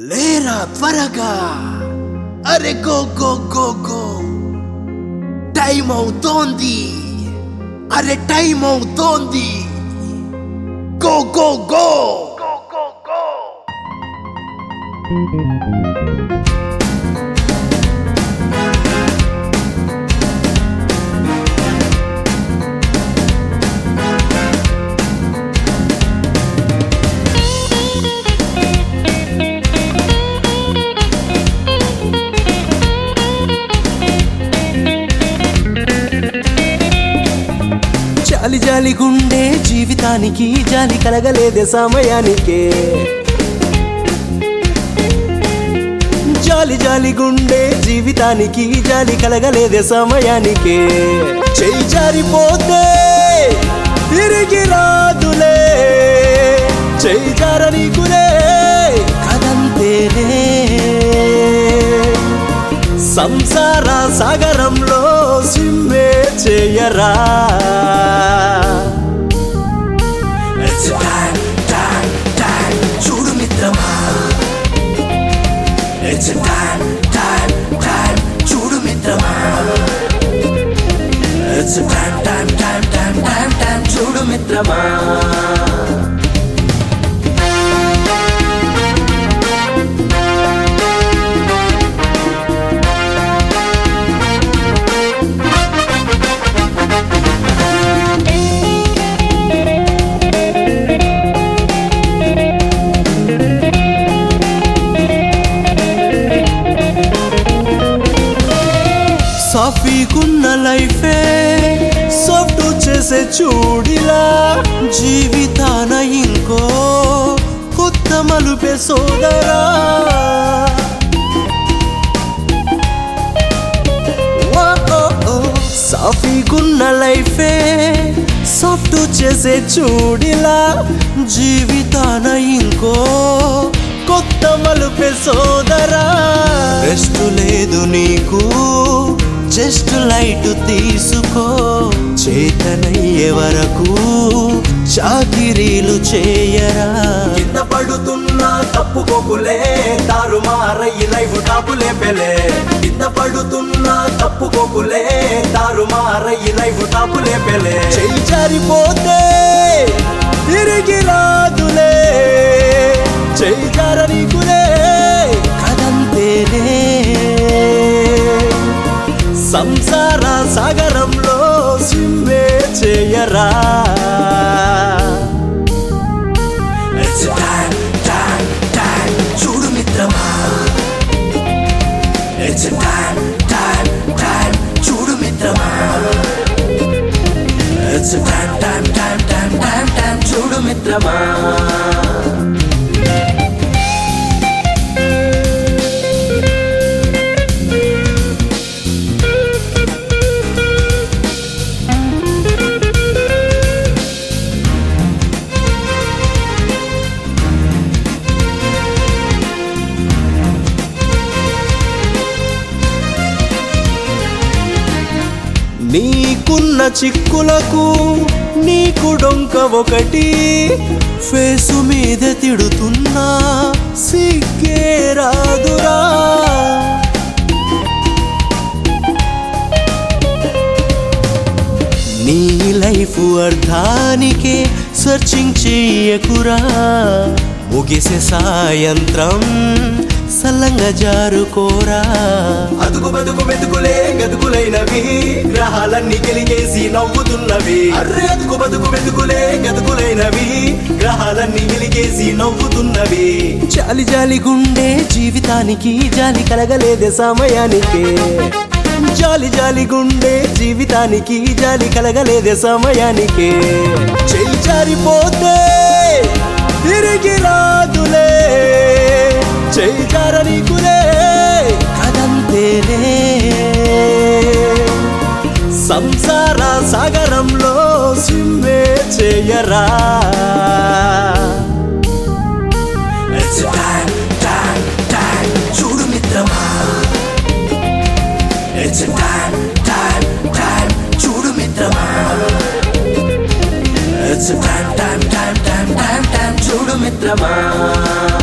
లేరా త్వరగా అరే go go go go time అవుతోంది అరే టైం అవుతోంది గో గో గో జాలి జాలి గుండె జీవితానికి జాలి కలగలేదే సమయానికే జాలి జాలి గుండె జీవితానికి జాలి కలగలేదే సమయానికే చెయ్యి జారిపోతే తిరిగి రాదులే చెయ్యి జార నీకులే కదంతేనే సంసార సాగరంలో సిమ్మే చేయరా It's time, time, time. చూడు మిత్రమా It's time, time, time. చూడు మిత్రమా It's time, time, time, time, time, time. చూడు మిత్రమా సాఫీకున్న లైఫే సాఫ్ట్ చేసే చూడిలా జీవితాన ఇంకో కొత్త మలుపే సోదరా ఓ, ఓ, ఓ. సాఫీకున్న లైఫే సాఫ్ట్ చేసే చూడిలా జీవితాన ఇంకో కొత్త మలుపే సోదరా రెస్ట్ లేదు నీకు జస్ట్ లైట్ తీసుకో చేతనయ్యే వరకు చాకిరీలు చేయరా కింద పడుతున్నా తప్పుకోకులే తారుమారయ్యి లైఫ్ టాపులే పెలే కింద పడుతున్నా తప్పుకోకులే తారుమారయ్యి లైఫ్ టాపులే పెలే చెయ్యి జారిపోతే తిరిగి రాదులే చెయ్యి జార నీకులే కదంతేనే సంసార సాగరంలో సిమ్మే చేయరా It's time, time, time. చూడు మిత్రమా It's time, time, time. చూడు మిత్రమా It's time, time, time, time, time, time. చూడు మిత్రమా నీకున్న చిక్కులకు నీకు డొంక ఒకటి ఫేసు మీద తిడుతున్నా సిగ్గే రాదురా నీ లైఫ్ అర్థానికే సర్చింగ్ చెయ్యకురా ముగిసే సాయంత్రం సల్లంగా జారుకోరా అదుగు బతుకు వెతుకులే గతుకులైనవి గ్రహాలన్నీ గెలిగేసి నవ్వుతున్నవి అర్రే అదుగు బతుకు వెతుకులే గతుకులైనవి గ్రహాలన్నీ గెలిగేసి నవ్వుతున్నవి జాలి జాలి గుండె జీవితానికి జాలి కలగలేదే సమయానికి జాలి జాలి గుండె జీవితానికి జాలి కలగలేదే సమయానికి చెయ్యి జారిపోతే తిరిగి రాదులే చెయ్యి జార నీకులే కదంతేనే సంసార సాగరంలో సిమ్మే చేయరా It's time, time, time. చూడు మిత్రమా It's time, time, time. చూడు మిత్రమా It's time, time, time, time, time, time. చూడు మిత్రమా